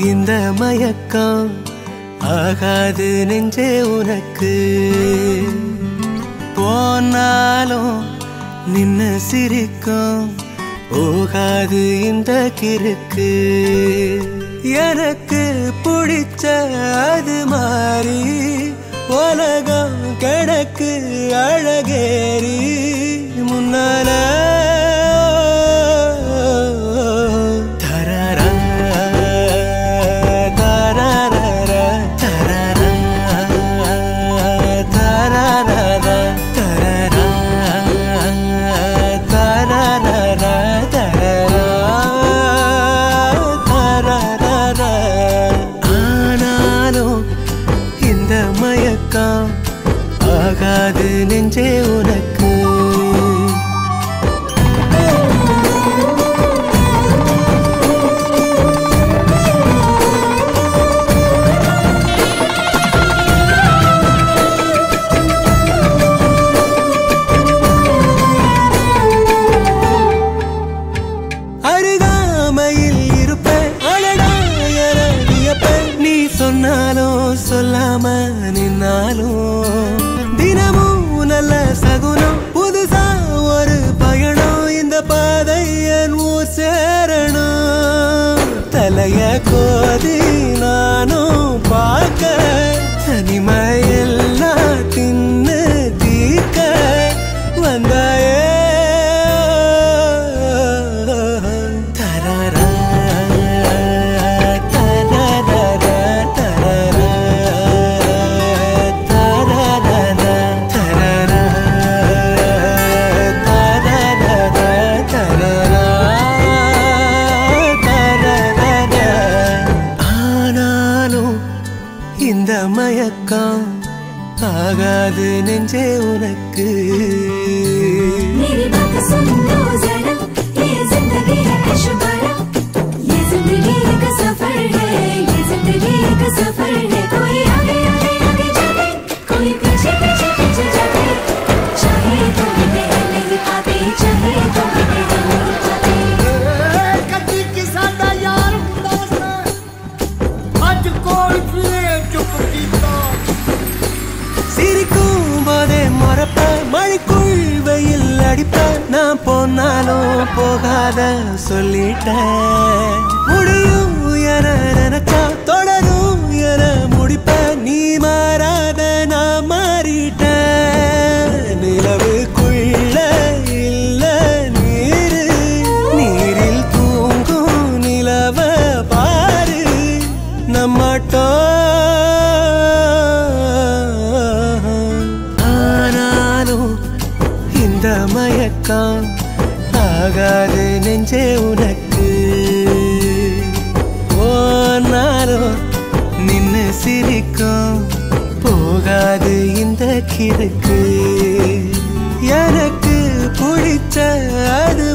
இந்த மயக்கம் ஆகாது நெஞ்சே உனக்கு போனாலும் நின்னு சிரிக்கும் போகாது இந்த கிறுக்கு எனக்கு பிடிச்ச அது மாறி உலகம் கிடக்கு அழகேறி முன்னால தரரா, தரரரா, தரரா, தரரரா, தரரா, தரரரா, தரரா, தரரரா. ஆனாலும் இந்த மயக்கம் ஆகாது நெஞ்சே உனக்கு அருகாமையில் இருப்பேன் அழகா என வியப்பேன். நீ சொன்னாலும் சொல்லாம நின்னாலும் தினமும் நல்ல சகுனம் புதுசா ஒரு பயணம் இந்த பாதை என் ஊர் சேரணும் தலைய கோதி நானும் பார்க்க தனிமையெல்லாம் தின்னு தீர்க்க வந்தாயே தரரா, தரரரா, தரரா, தரரரா, தரரா, தரரரா, தரரா, தரரரா. ஆனாலும் இந்த மயக்கம் ஆகாது நெஞ்சே உனக்கு मेरी बात सुन लो जरा ये जिंदगी है ऐशबारा ये जिंदगी का सफर है ये जिंदगी का सफर है कोई आगे आगे आगे जाते कोई पीछे पीछे पीछे जाते चाहे तो मिटे नहीं पाते चाहे तो मिटे नहीं पाते ਕਦੀ ਕਿਸਾ ਦਾ ਯਾਰ ਹੁੰਦਾ ਸਾਂ ਅੱਜ ਕੋਲ ਫਿਰੇ ਚੁੱਪ ਕੀਤਾ சிரிக்கும் போதே மறப்ப மழைக்குள் வெயில் அடிப்ப நான் போனாலும் போகாத சொல்லிட்டேன் முடியும் என நினைச்சா தொடரும் என முடிப்ப நீ மாறாத நான் மாறிட்டேன் நிலவுக்குள்ள இல்ல நீரு நீரில் தூங்கும் நிலவ பாரு நம்மட்டோம் ஆனாலும் இந்த மயக்கம் ஆகாது நெஞ்சே உனக்கு போனாலும் நின்னு சிரிக்கும் போகாது இந்த கிறுக்கு எனக்கு பிடிச்ச அது